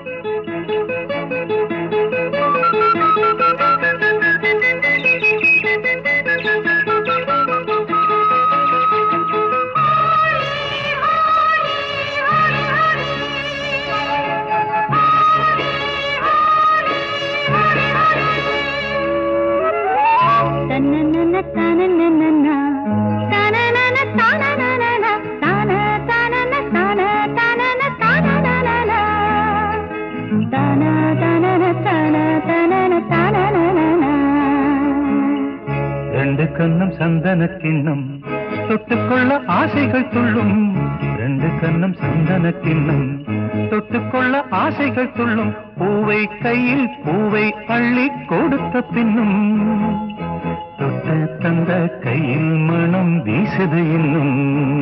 தன்னனன தனனனனா, தனனன தனனனனா, தன தனன தன தனன தனனனனா. தன தனன தன தனன தனனனனா. ரெண்டு கண்ணம் சந்தன கிண்ணம் தொட்டுக்கொள்ள ஆசைகள் துள்ளும் ரெண்டு கண்ணம் சந்தன கிண்ணம் தொட்டுக்கொள்ள ஆசைகள் துள்ளும் பூவை கையில் பூவை அள்ளி கொடுத்த பின்னும் தொட்டு தந்த கையில் மனம் வீசுது இன்னும்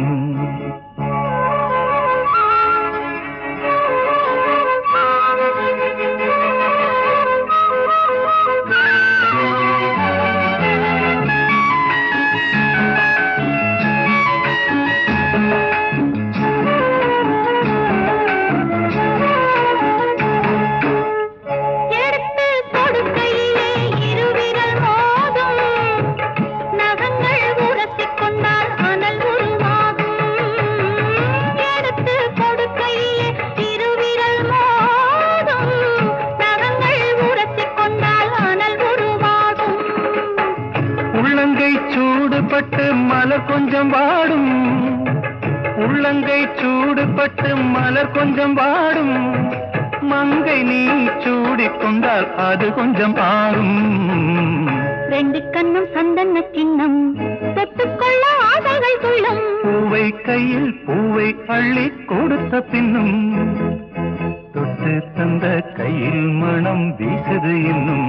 எடுத்து கொடுக்கையிலே இருவிரல் மோதும். நகங்கள் உரசிக் கொண்டால் அனல் உருவாகும். எடுத்து கொடுக்கையிலே இருவிரல் மோதும். நகங்கள் உரசிக் கொண்டால் அனல் உருவாகும். உள்ளங்கை சூடுபட்டு மலர் கொஞ்சம் வாடும் உள்ளங்கை சூடுபட்டு மலர் கொஞ்சம் வாடும் மங்கை நீ சூடிக் கொண்டால் அது கொஞ்சம் ஆறும் ரெண்டு கண்ணும் சந்தன கிண்ணம் தொட்டுக்கொள்ள ஆசைகள் துள்ளும் பூவை கையில் பூவை அள்ளி கொடுத்த பின்னும் தொட்டு தந்த கையில் மனம் வீசுது இன்னும்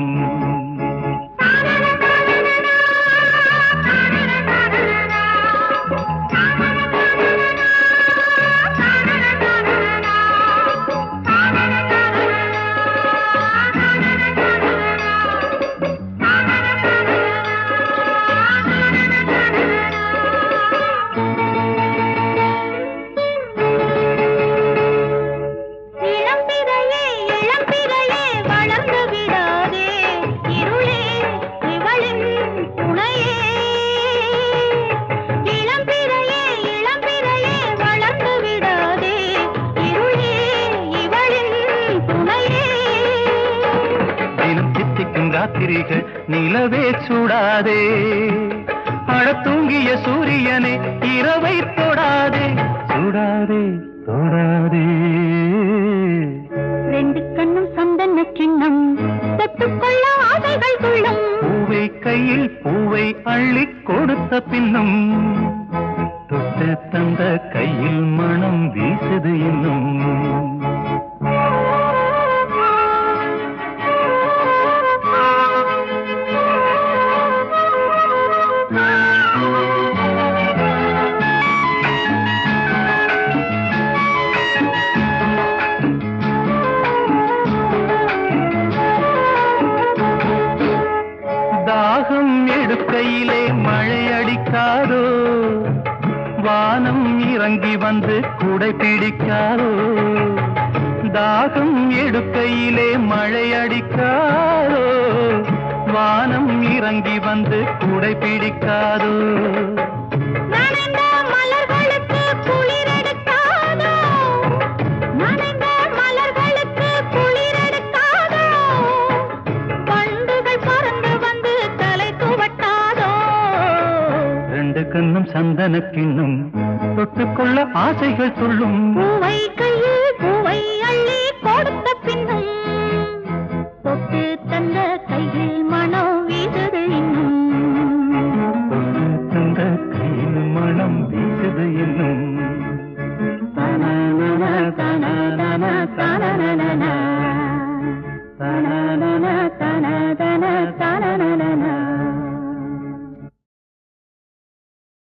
இளம்பிறையே இளம்பிறையே வளர்ந்து விடாதே இருளே இவளின் துணையே இளம்பிறையே இளம்பிறையே வளர்ந்து விடாதே இருளே இவளின் துணையே தினம் சித்திக்கும் ராத்திரிகள் நிலவே சூடாதே அழத்தூங்கிய சூரியனே இரவை தொடாதே சூடாதே தொடாதே ரெண்டு கண்ணும் சந்தன கிண்ணம் தொட்டுக்கொள்ள ஆசைகள் துள்ளும் பூவை கையில் பூவை அள்ளி கொடுத்த பின்னும் தொட்டு தந்த கையில் மனம் வீசுது இன்னும் தாகம் எடுக்கையிலே மழை அடிக்காதோ வானம் இறங்கி வந்து குடை பிடிக்காதோ தாகம் எடுக்கையிலே மழை அடிக்காதோ வானம் இறங்கி வந்து குடை பிடிக்காதோ நனைந்த மலர்களுக்கு குளிரெடுக்காதோ நனைந்த மலர்களுக்கு குளிரெடுக்காதோ பண்டுகள் பறந்து வந்து தலை துவட்டாதோ ரெண்டு கண்ணும் சந்தன கிண்ணும் தொட்டுக்கொள்ள ஆசைகள் துள்ளும் பூவை கையில் பூவை அள்ளி கொடுத்த பின்னும் தொட்டு தந்த கையில் மனம் வீசுது இன்னும் தொட்டு தந்த கையில் மனம் வீசுது இன்னும் தனனன தனனன தனனன தனனன